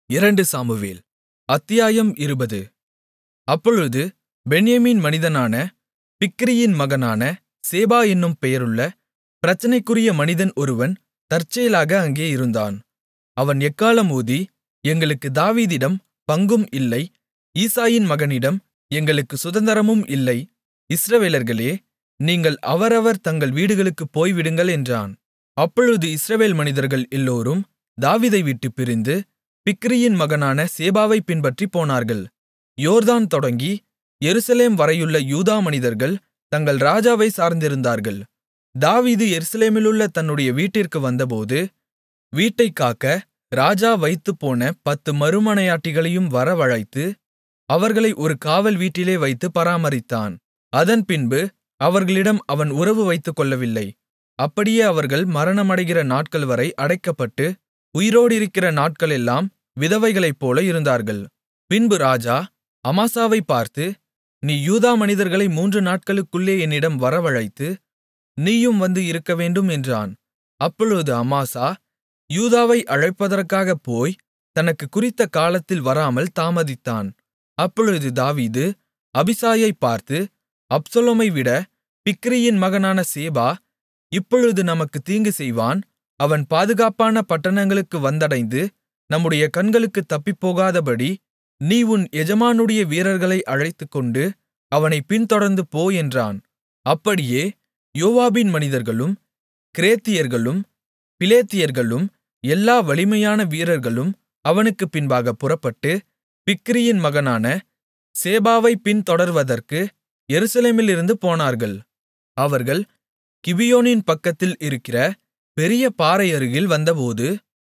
இரண்டு சாமுவேல் அத்தியாயம் இருபது அப்பொழுது பென்யமீன் மனிதனான பிக்கிரியின் மகனான சேபா என்னும் பெயருள்ள பிரச்சனைக்குரிய மனிதன் ஒருவன் தற்செயலாக அங்கே இருந்தான் அவன் எக்காளம் ஊதி எங்களுக்குத் தாவீதிடம் பங்கும் இல்லை ஈசாயின் மகனிடம் எங்களுக்குச் சுதந்தரமும் இல்லை இஸ்ரவேலர்களே நீங்கள் அவரவர் தங்கள் வீடுகளுக்குப் போய்விடுங்கள் என்றான் அப்பொழுது இஸ்ரவேல் மனிதர்கள் எல்லோரும் தாவீதைவிட்டுப் பிரிந்து பிக்கிரியின் மகனான சேபாவைப் பின்பற்றிப் போனார்கள் யோர்தான் தொடங்கி எருசலேம் வரையுள்ள யூதா மனிதர்கள் தங்கள் ராஜாவைச் சார்ந்திருந்தார்கள் தாவீது எருசலேமிலுள்ள தன்னுடைய வீட்டிற்கு வந்தபோது வீட்டைக் காக்க ராஜா வைத்துப்போன பத்து மறுமனையாட்டிகளையும் வரவழைத்து அவர்களை ஒரு காவல் வீட்டிலே வைத்து பராமரித்தான் அதன்பின்பு அவர்களிடம் அவன் உறவு வைத்துக்கொள்ளவில்லை அப்படியே அவர்கள் மரணமடைகிற நாட்கள்வரை அடைக்கப்பட்டு உயிரோடிருக்கிற நாட்களெல்லாம் விதவைகளைப்போல இருந்தார்கள் பின்பு ராஜா அமாசாவைப் பார்த்து நீ யூதா மனிதர்களை மூன்று நாட்களுக்குள்ளே என்னிடம் வரவழைத்து நீயும் வந்து இருக்கவேண்டும் என்றான் அப்பொழுது அமாசா யூதாவை அழைப்பதற்காகப் போய் தனக்குக் குறித்த காலத்தில் வராமல் தாமதித்தான் அப்பொழுது தாவீது அபிசாயைப் பார்த்து அப்சலோமைவிட பிக்கிரியின் மகனான சேபா இப்பொழுது நமக்குத் தீங்கு செய்வான் அவன் பாதுகாப்பான பட்டணங்களுக்கு வந்தடைந்து நம்முடைய கண்களுக்குத் தப்பிப்போகாதபடி நீ உன் எஜமானுடைய வீரர்களை அழைத்துக்கொண்டு அவனைப் பின்தொடர்ந்து போ என்றான் அப்படியே யோவாபின் மனிதர்களும் கிரேத்தியர்களும் பிலேத்தியர்களும் எல்லா வலிமையான வீரர்களும் அவனுக்குப் பின்பாகப் புறப்பட்டு பிக்கிரியின் மகனான சேபாவைப் பின்தொடர்வதற்கு எருசலேமிலிருந்து போனார்கள் அவர்கள் கிபியோனின் பக்கத்தில் இருக்கிற பெரிய பாறை அருகில் வந்தபோது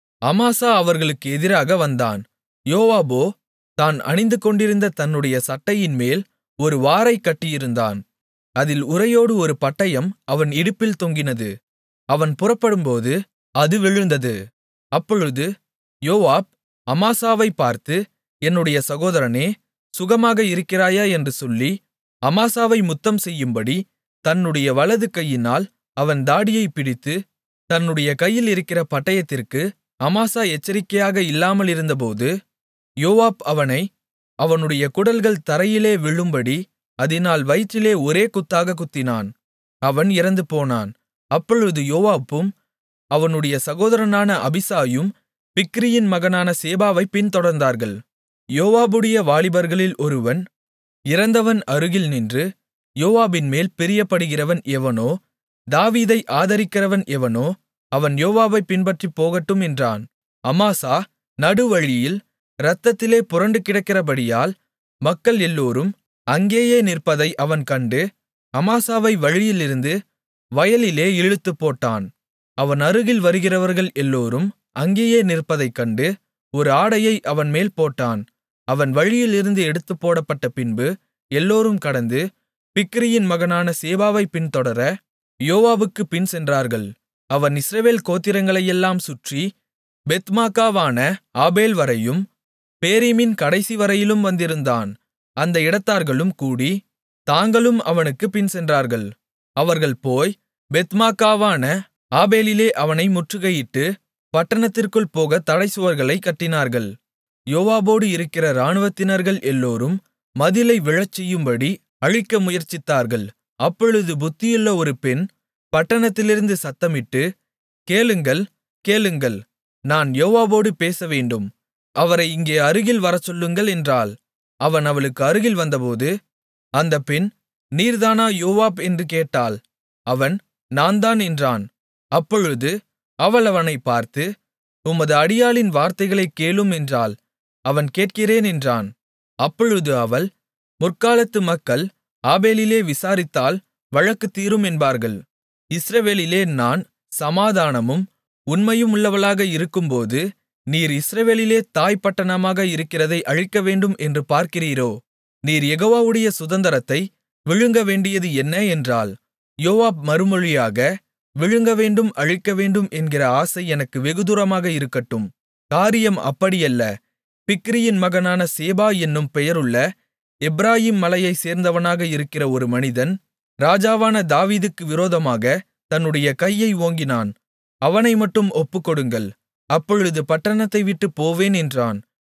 அமாசா அவர்களுக்கு எதிராக வந்தான் யோவாபோ தான் அணிந்துகொண்டிருந்த தன்னுடைய சட்டையின்மேல் ஒரு வாரைக் கட்டியிருந்தான் அதில் உறையோடு ஒரு பட்டயம் அவன் இடுப்பில் தொங்கினது அவன் புறப்படும்போது அது விழுந்தது அப்பொழுது யோவாப் அமாசாவைப் பார்த்து என்னுடைய சகோதரனே சுகமாக இருக்கிறாயா என்று சொல்லி அமாசாவை முத்தம் செய்யும்படி தன்னுடைய வலது கையினால் அவன் தாடியைப் பிடித்து தன்னுடைய கையில் இருக்கிற பட்டயத்திற்கு அமாசா எச்சரிக்கையாக இல்லாமலிருந்தபோது யோவாப் அவனை அவனுடைய குடல்கள் தரையிலே விழும்படி அதினால் வயிற்றிலே ஒரே குத்தாக குத்தினான் அவன் இறந்துபோனான் அப்பொழுது யோவாப்பும் அவனுடைய சகோதரனான அபிசாயும் பிக்ரியின் மகனான சேபாவைப் பின்தொடர்ந்தார்கள் யோவாபுடைய வாலிபர்களில் ஒருவன் இறந்தவன் அருகில் நின்று யோவாபின்மேல் பிரியப்படுகிறவன் எவனோ தாவீதை ஆதரிக்கிறவன் எவனோ அவன் யோவாபைப் பின்பற்றிப் போகட்டும் என்றான் அமாசா நடுவழியில் இரத்தத்திலே புரண்டு கிடக்கிறபடியால் மக்கள் எல்லோரும் அங்கேயே நிற்பதை அவன் கண்டு அமாசாவை வழியிலிருந்து வயலிலே இழுத்துப்போட்டான் அவன் அருகில் வருகிறவர்கள் எல்லோரும் அங்கேயே நிற்பதைக் கண்டு ஒரு ஆடையை அவன் மேல் போட்டான் அவன் வழியிலிருந்து எடுத்துப் போடப்பட்ட பின்பு எல்லோரும் கடந்து பிக்கிரியின் மகனான சேபாவைப் பின்தொடர யோவாபுக்குப் பின் சென்றார்கள் அவன் இஸ்ரவேல் கோத்திரங்களையெல்லாம் சுற்றி பெத்மாக்காவான ஆபேல் வரையும் பேரீமின் கடைசி வரையிலும் வந்திருந்தான் அந்த இடத்தார்களும் கூடி தாங்களும் அவனுக்குப் பின் சென்றார்கள் அவர்கள் போய் பெத்மாக்காவான ஆபேலிலே அவனை முற்றுகையிட்டு பட்டணத்திற்குள் போக தடைச்சுவர்களைக் கட்டினார்கள் யோவாபோடு இருக்கிற இராணுவத்தினர்கள் எல்லோரும் மதிலை விழச்செய்யும்படி அழிக்க முயற்சித்தார்கள் அப்பொழுது புத்தியுள்ள ஒரு பெண் பட்டணத்திலிருந்து சத்தமிட்டு கேளுங்கள் கேளுங்கள் நான் யோவாபோடு பேசவேண்டும் அவரை இங்கே அருகில் வரச்சொல்லுங்கள் என்றாள் அவன் அவளுக்கு அருகில் வந்தபோது அந்தப் பெண் நீர்தானா யோவாப் என்று கேட்டாள் அவன் நான்தான் என்றான் அப்பொழுது அவள் அவனைப் பார்த்து உமது அடியாளின் வார்த்தைகளைக் கேளும் என்றாள் அவன் கேட்கிறேன் என்றான் அப்பொழுது அவள் முற்காலத்து மக்கள் ஆபேலிலே விசாரித்தால் வழக்கு தீரும் என்பார்கள் இஸ்ரவேலிலே நான் சமாதானமும் உண்மையும் உள்ளவளாக இருக்கும்போது நீர் இஸ்ரவேலிலே தாய் பட்டணமாக இருக்கிறதை அழிக்கவேண்டும் என்று பார்க்கிறீரோ நீர் யெகோவாவுடைய சுதந்தரத்தை விழுங்கவேண்டியது என்ன என்றாள் யோவாப் மறுமொழியாக விழுங்கவேண்டும் அழிக்கவேண்டும் என்கிற ஆசை எனக்கு வெகுதூரமாக இருக்கட்டும் காரியம் அப்படியல்ல பிக்ரியின் மகனான சேபா என்னும் பெயருள்ள எப்பிராயீம் மலையைச் சேர்ந்தவனாக இருக்கிற ஒரு மனிதன் ராஜாவான தாவீதுக்கு விரோதமாக தன்னுடைய கையை ஓங்கினான் அவனை மட்டும் ஒப்புக்கொடுங்கள் அப்பொழுது பட்டணத்தை விட்டுப் போவேன் என்றான்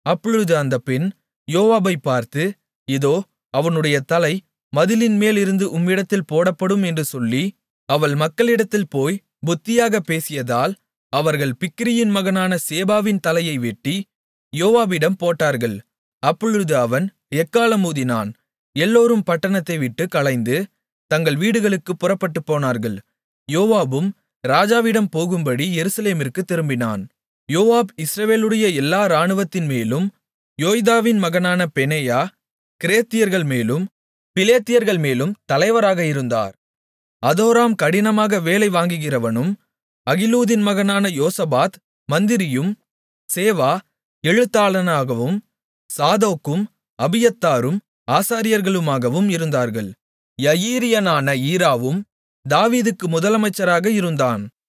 அப்பொழுது அந்தப் பெண் யோவாபைப் பார்த்து இதோ அவனுடைய தலை மதிலின்மேலிருந்து உம்மிடத்தில் போடப்படும் என்று சொல்லி அவள் மக்களிடத்தில் போய் புத்தியாகப் பேசியதால் அவர்கள் பிக்கிரியின் மகனான சேபாவின் தலையை வெட்டி யோவாபிடம் போட்டார்கள் அப்பொழுது அவன் எக்காளம் ஊதினான் எல்லோரும் பட்டணத்தை விட்டுக் கலைந்து தங்கள் வீடுகளுக்குப் புறப்பட்டுப் போனார்கள் யோவாபும் ராஜாவிடம் போகும்படி எருசலேமிற்குத் திரும்பினான் யோவாப் இஸ்ரவேலுடைய எல்லா இராணுவத்தின் மேலும் யோய்தாவின் மகனான பெனாயா கிரேத்தியர்கள் மேலும் பிலேத்தியர்கள் மேலும் தலைவராக இருந்தார் அதோராம் கடினமாக வேலை வாங்குகிறவனும் அகிலூதின் மகனான யோசபாத் மந்திரியும் சேவா எழுத்தாளனாகவும் சாதோக்கும் அபியத்தாரும் ஆசாரியர்களுமாகவும் இருந்தார்கள் யயீரியனான ஈராவும் தாவீதுக்கு முதலமைச்சராக இருந்தான்